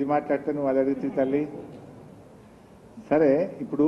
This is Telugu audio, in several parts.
ఏది మాట్లాడితే నువ్వు అది అడుగుతుంది తల్లి సరే ఇప్పుడు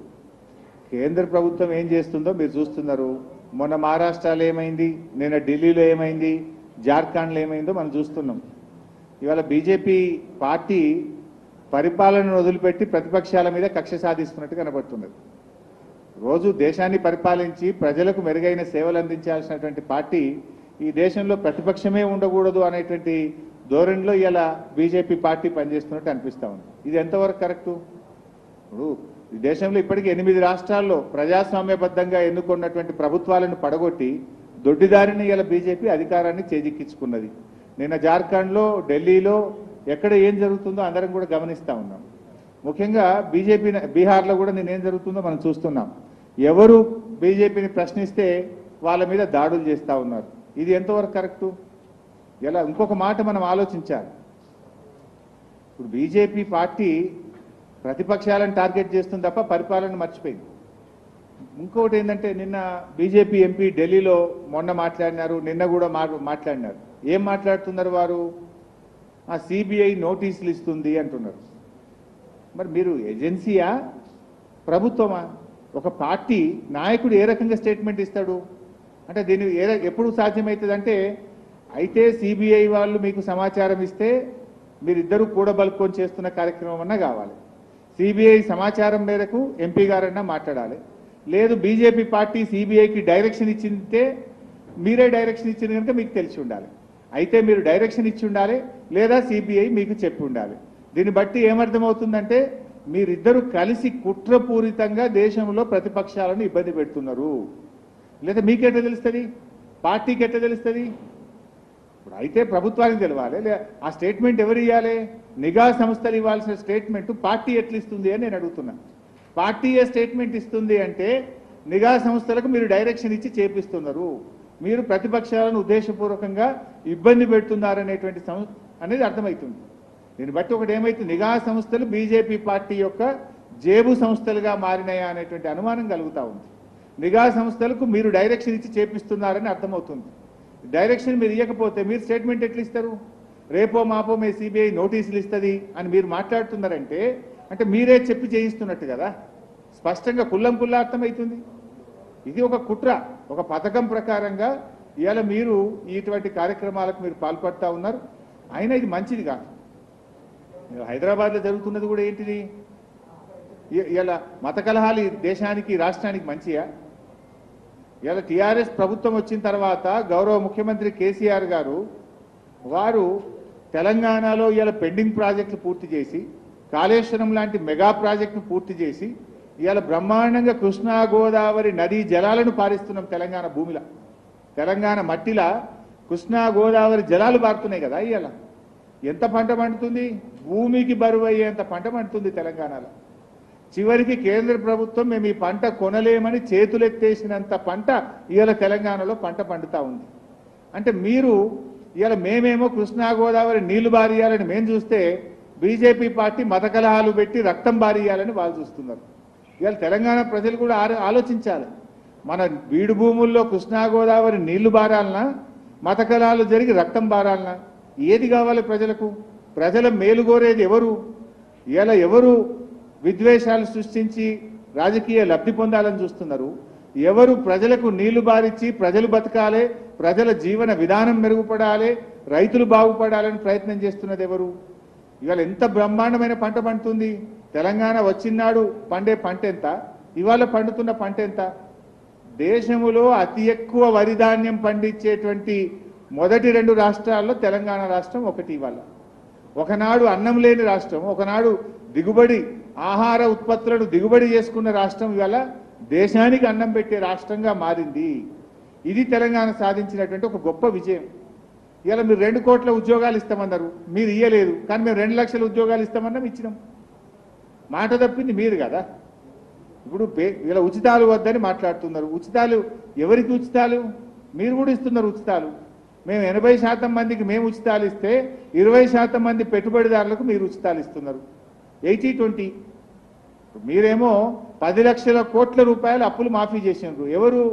కేంద్ర ప్రభుత్వం ఏం చేస్తుందో మీరు చూస్తున్నారు మొన్న మహారాష్ట్రలో ఏమైంది నిన్న ఢిల్లీలో ఏమైంది జార్ఖండ్లో ఏమైందో మనం చూస్తున్నాం ఇవాళ బీజేపీ పార్టీ పరిపాలనను వదిలిపెట్టి ప్రతిపక్షాల మీద కక్ష సాధిస్తున్నట్టు కనబడుతున్నది రోజు దేశాన్ని పరిపాలించి ప్రజలకు మెరుగైన సేవలు అందించాల్సినటువంటి పార్టీ ఈ దేశంలో ప్రతిపక్షమే ఉండకూడదు అనేటువంటి ధోరణిలో ఇలా బీజేపీ పార్టీ పనిచేస్తున్నట్టు అనిపిస్తా ఉంది ఇది ఎంతవరకు కరెక్టు ఇప్పుడు ఈ దేశంలో ఇప్పటికీ ఎనిమిది రాష్ట్రాల్లో ప్రజాస్వామ్యబద్ధంగా ఎన్నుకున్నటువంటి ప్రభుత్వాలను పడగొట్టి దొడ్డిదారిని ఇలా బీజేపీ అధికారాన్ని చేజిక్కించుకున్నది నిన్న జార్ఖండ్లో ఢిల్లీలో ఎక్కడ ఏం జరుగుతుందో అందరం కూడా గమనిస్తా ఉన్నాం ముఖ్యంగా బీజేపీ బీహార్లో కూడా నేను ఏం జరుగుతుందో మనం చూస్తున్నాం ఎవరు బీజేపీని ప్రశ్నిస్తే వాళ్ళ మీద దాడులు చేస్తూ ఉన్నారు ఇది ఎంతవరకు కరెక్టు ఇలా ఇంకొక మాట మనం ఆలోచించాలి ఇప్పుడు బీజేపీ పార్టీ ప్రతిపక్షాలను టార్గెట్ చేస్తుంది తప్ప పరిపాలన మర్చిపోయింది ఇంకొకటి ఏంటంటే నిన్న బీజేపీ ఎంపీ ఢిల్లీలో మొన్న మాట్లాడినారు నిన్న కూడా మా- మాట్లాడినారు ఏం మాట్లాడుతున్నారు వారు ఆ సిబిఐ నోటీసులు ఇస్తుంది అంటున్నారు మరి మీరు ఏజెన్సీయా ప్రభుత్వమా ఒక పార్టీ నాయకుడు ఏ రకంగా స్టేట్మెంట్ ఇస్తాడు అంటే దీని ఏ ర- ఎప్పుడు సాధ్యమవుతుంది అంటే అయితే సిబిఐ వాళ్ళు మీకు సమాచారం ఇస్తే మీరిద్దరూ కూడబలుకొని చేస్తున్న కార్యక్రమం అన్నా కావాలి సిబిఐ సమాచారం మేరకు ఎంపీ గారన్నా మాట్లాడాలి లేదు బీజేపీ పార్టీ సిబిఐకి డైరెక్షన్ ఇచ్చిందే మీరే డైరెక్షన్ ఇచ్చింది కనుక మీకు తెలిసి ఉండాలి అయితే మీరు డైరెక్షన్ ఇచ్చి ఉండాలి లేదా సిబిఐ మీకు చెప్పి ఉండాలి దీన్ని బట్టి ఏమర్థమవుతుందంటే మీరిద్దరూ కలిసి కుట్రపూరితంగా దేశంలో ప్రతిపక్షాలను ఇబ్బంది పెడుతున్నారు లేదా మీకెట్లా తెలుస్తుంది పార్టీకి ఎట్లా తెలుస్తుంది ఇప్పుడు అయితే ప్రభుత్వానికి తెలవాలి లే ఆ స్టేట్మెంట్ ఎవరు ఇవ్వాలి నిఘా సంస్థలు ఇవ్వాల్సిన స్టేట్మెంట్ పార్టీ ఎట్లా ఇస్తుంది అని నేను అడుగుతున్నా పార్టీ ఏ స్టేట్మెంట్ ఇస్తుంది అంటే నిఘా సంస్థలకు మీరు డైరెక్షన్ ఇచ్చి చేపిస్తున్నారు మీరు ప్రతిపక్షాలను ఉద్దేశపూర్వకంగా ఇబ్బంది పెడుతున్నారనేటువంటి సం అనేది అర్థమవుతుంది దీన్ని బట్టి ఒకటి ఏమైతుంది నిఘా సంస్థలు బీజేపీ పార్టీ యొక్క జేబు సంస్థలుగా మారినాయా అనేటువంటి అనుమానం కలుగుతా ఉంది నిఘా సంస్థలకు మీరు డైరెక్షన్ ఇచ్చి చేపిస్తున్నారని అర్థమవుతుంది డైరెక్షన్ మీరు ఇవ్వకపోతే మీరు స్టేట్మెంట్ ఎట్లా ఇస్తారు రేపో మాపో మీ సిబిఐ నోటీసులు ఇస్తుంది అని మీరు మాట్లాడుతున్నారంటే అంటే మీరే చెప్పి చేయిస్తున్నట్టు కదా స్పష్టంగా కుల్లం కుల్లా అర్థమవుతుంది ఇది ఒక కుట్ర ఒక పథకం ప్రకారంగా ఇవాళ మీరు ఇటువంటి కార్యక్రమాలకు మీరు పాల్పడతా ఉన్నారు అయినా ఇది మంచిది కాదు హైదరాబాద్లో జరుగుతున్నది కూడా ఏంటిది ఇ- ఇలా మత కలహాలు ఈ దేశానికి రాష్ట్రానికి మంచియా ఇలా టీఆర్ఎస్ ప్రభుత్వం వచ్చిన తర్వాత గౌరవ ముఖ్యమంత్రి కేసీఆర్ గారు వారు తెలంగాణలో ఇలా పెండింగ్ ప్రాజెక్టులు పూర్తి చేసి కాళేశ్వరం లాంటి మెగా ప్రాజెక్టును పూర్తి చేసి ఇవాళ బ్రహ్మాండంగా కృష్ణా గోదావరి నదీ జలాలను పారిస్తున్నాం తెలంగాణ భూమిలో తెలంగాణ మట్టిలా కృష్ణా గోదావరి జలాలు పారుతున్నాయి కదా ఇవాళ ఎంత పంట పండుతుంది భూమికి బరువు అయ్యేంత పంట పండుతుంది తెలంగాణలో చివరికి కేంద్ర ప్రభుత్వం మేము ఈ పంట కొనలేమని చేతులెత్తేసినంత పంట ఇవాళ తెలంగాణలో పంట పండుతా ఉంది అంటే మీరు ఇవాళ మేమేమో కృష్ణా గోదావరి నీళ్లు బారియాలని మేము చూస్తే బీజేపీ పార్టీ మత కలహాలు పెట్టి రక్తం బారియాలని వాళ్ళు చూస్తున్నారు ఇవాళ తెలంగాణ ప్రజలు కూడా ఆలో- ఆలోచించాలి మన బీడు భూముల్లో కృష్ణా గోదావరి నీళ్లు బారాలనా మత కలహాలు జరిగి రక్తం బారాలనా ఏది కావాలి ప్రజలకు ప్రజల మేలు కోరేది ఎవరు ఇలా ఎవరు విద్వేషాలు సృష్టించి రాజకీయ లబ్ధి పొందాలని చూస్తున్నారు ఎవరు ప్రజలకు నీళ్లు బారిచ్చి ప్రజలు బతకాలి ప్రజల జీవన విధానం మెరుగుపడాలి రైతులు బాగుపడాలని ప్రయత్నం చేస్తున్నది ఎవరు ఇవాళ ఎంత బ్రహ్మాండమైన పంట పండుతుంది తెలంగాణ వచ్చినాడు పండే పంట ఎంత ఇవాళ పండుతున్న పంట ఎంత దేశములో అతి ఎక్కువ వరి ధాన్యం పండించేటువంటి మొదటి రెండు రాష్ట్రాల్లో తెలంగాణ రాష్ట్రం ఒకటి ఇవాళ ఒకనాడు అన్నం లేని రాష్ట్రం ఒకనాడు దిగుబడి ఆహార ఉత్పత్తులను దిగుబడి చేసుకున్న రాష్ట్రం ఇవాళ దేశానికి అన్నం పెట్టే రాష్ట్రంగా మారింది ఇది తెలంగాణ సాధించినటువంటి ఒక గొప్ప విజయం ఇవాళ మీరు రెండు కోట్ల ఉద్యోగాలు ఇస్తామన్నారు మీరు ఇయ్యలేదు కానీ మేము రెండు లక్షల ఉద్యోగాలు ఇస్తామన్నాం ఇచ్చినాం మాట తప్పింది మీరు కదా ఇప్పుడు పే- ఇలా ఉచితాలు వద్దని మాట్లాడుతున్నారు ఉచితాలు ఎవరికి ఉచితాలు మీరు కూడా ఇస్తున్నారు ఉచితాలు మేము ఎనభై శాతం మందికి మేము ఉచితాలు ఇస్తే ఇరవై శాతం మంది పెట్టుబడిదారులకు మీరు ఉచితాలు ఇస్తున్నారు ఎయిటీ ట్వంటీ మీరేమో పది లక్షల కోట్ల రూపాయలు అప్పులు మాఫీ చేసినారు ఎవరు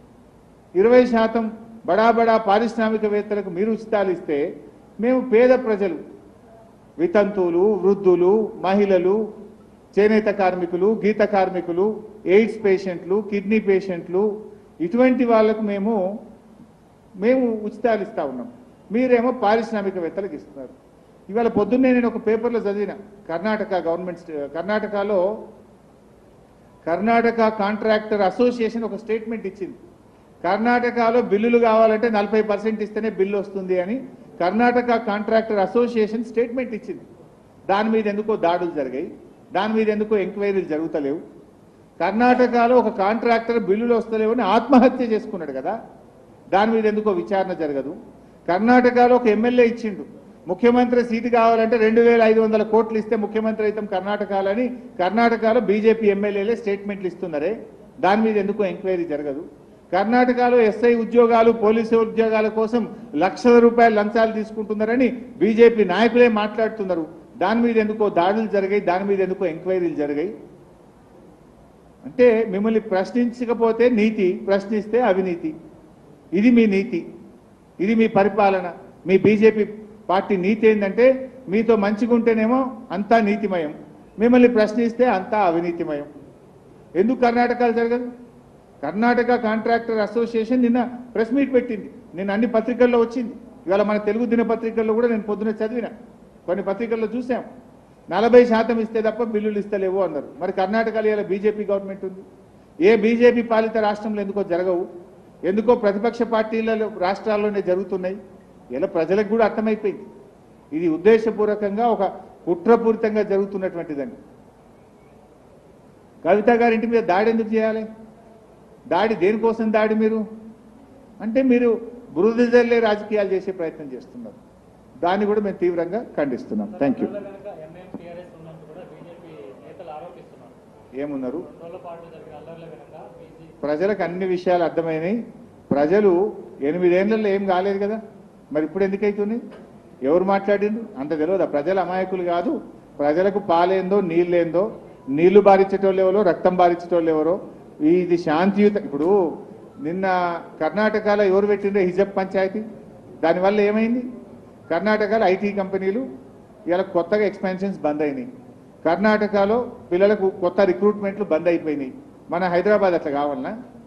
ఇరవై శాతం బడా బడా పారిశ్రామికవేత్తలకు మీరు ఉచితాలు ఇస్తే మేము పేద ప్రజలు వితంతువులు వృద్ధులు మహిళలు చేనేత కార్మికులు గీత కార్మికులు ఎయిడ్స్ పేషెంట్లు కిడ్నీ పేషెంట్లు ఇటువంటి వాళ్ళకు మేము మేము ఉచితాలు ఇస్తా ఉన్నాం మీరేమో పారిశ్రామికవేత్తలకు ఇస్తున్నారు ఇవాళ పొద్దున్నే నేను ఒక పేపర్లో చదివిన కర్ణాటక గవర్నమెంట్ స్టే- కర్ణాటకలో కర్ణాటక కాంట్రాక్టర్ అసోసియేషన్ ఒక స్టేట్మెంట్ ఇచ్చింది కర్ణాటకలో బిల్లులు కావాలంటే నలభై పర్సెంట్ ఇస్తేనే బిల్లు వస్తుంది అని కర్ణాటక కాంట్రాక్టర్ అసోసియేషన్ స్టేట్మెంట్ ఇచ్చింది దాని మీద ఎందుకో దాడులు జరిగాయి దాని మీద ఎందుకో ఎంక్వైరీలు జరుగుతలేవు కర్ణాటకలో ఒక కాంట్రాక్టర్ బిల్లులు వస్తలేవు అని ఆత్మహత్య చేసుకున్నాడు కదా దాని మీద ఎందుకో విచారణ జరగదు కర్ణాటకలో ఒక ఎమ్మెల్యే ఇచ్చిండు ముఖ్యమంత్రి సీటు కావాలంటే రెండు వేల ఐదు వందల కోట్లు ఇస్తే ముఖ్యమంత్రి అయితే కర్ణాటకలని కర్ణాటకలో బీజేపీ ఎమ్మెల్యేలే స్టేట్మెంట్లు ఇస్తున్నారే దాని మీద ఎందుకో ఎంక్వైరీ జరగదు కర్ణాటకలో ఎస్ఐ ఉద్యోగాలు పోలీసు ఉద్యోగాల కోసం లక్షల రూపాయల లంచాలు తీసుకుంటున్నారని బీజేపీ నాయకులే మాట్లాడుతున్నారు దాని మీద ఎందుకో దాడులు జరిగాయి దాని మీద ఎందుకో ఎంక్వైరీలు జరిగాయి అంటే మిమ్మల్ని ప్రశ్నించకపోతే నీతి ప్రశ్నిస్తే అవినీతి ఇది మీ నీతి ఇది మీ పరిపాలన మీ బీజేపీ పార్టీ నీతి ఏంటంటే మీతో మంచిగా ఉంటేనేమో అంతా నీతిమయం మిమ్మల్ని ప్రశ్నిస్తే అంతా అవినీతిమయం ఎందుకు కర్ణాటకలో జరగదు కర్ణాటక కాంట్రాక్టర్ అసోసియేషన్ నిన్న ప్రెస్ మీట్ పెట్టింది నిన్న అన్ని పత్రికల్లో వచ్చింది ఇవాళ మన తెలుగు దినపత్రికల్లో కూడా నేను పొద్దున చదివిన కొన్ని పత్రికల్లో చూసాం నలభై శాతం ఇస్తే తప్ప బిల్లులు ఇస్తలేవు అన్నారు మరి కర్ణాటకలో ఇలా బీజేపీ గవర్నమెంట్ ఉంది ఏ బీజేపీ పాలిత రాష్ట్రంలో ఎందుకో జరగవు ఎందుకో ప్రతిపక్ష పార్టీలలో రాష్ట్రాల్లోనే జరుగుతున్నాయి ఇలా ప్రజలకు కూడా అర్థమైపోయింది ఇది ఉద్దేశపూర్వకంగా ఒక కుట్రపూరితంగా జరుగుతున్నటువంటిదండి కవిత గారి ఇంటి మీద దాడి ఎందుకు చేయాలి దాడి దేనికోసం దాడి మీరు అంటే మీరు బురద జల్లే రాజకీయాలు చేసే ప్రయత్నం చేస్తున్నారు దాన్ని కూడా మేము తీవ్రంగా ఖండిస్తున్నాం థ్యాంక్ యూ అందులో కనుక ఎంఐఎం టీఆర్ఎస్ ఉన్నట్టు కూడా బీజేపీ నేతలు ఆరోపిస్తున్నారు ఏమున్నారు రెండు రోజుల పాటు జరిగిన అల్లర్ల వెనుక బీజీ ప్రజలకు అన్ని విషయాలు అర్థమైనాయి ప్రజలు ఎనిమిదేళ్లలో ఏం కాలేదు కదా మరి ఇప్పుడు ఎందుకు అవుతున్నాయి ఎవరు మాట్లాడిండ్రు అంత తెలియదా ప్రజల అమాయకులు కాదు ప్రజలకు పాలేందో నీళ్ళేందో నీళ్లు బారించేటోళ్ళు ఎవరో రక్తం బారించేటోళ్ళు ఎవరో ఇది శాంతియుత ఇప్పుడు నిన్న కర్ణాటకలో ఎవరు పెట్టిండ్రో హిజబ్ పంచాయతీ దానివల్ల ఏమైంది కర్ణాటకలో ఐటీ కంపెనీలు ఇలా కొత్తగా ఎక్స్పాన్షన్స్ బంద్ అయినాయి కర్ణాటకలో పిల్లలకు కొత్త రిక్రూట్మెంట్లు బంద్ అయిపోయినాయి మన హైదరాబాద్ అట్లా కావాలనా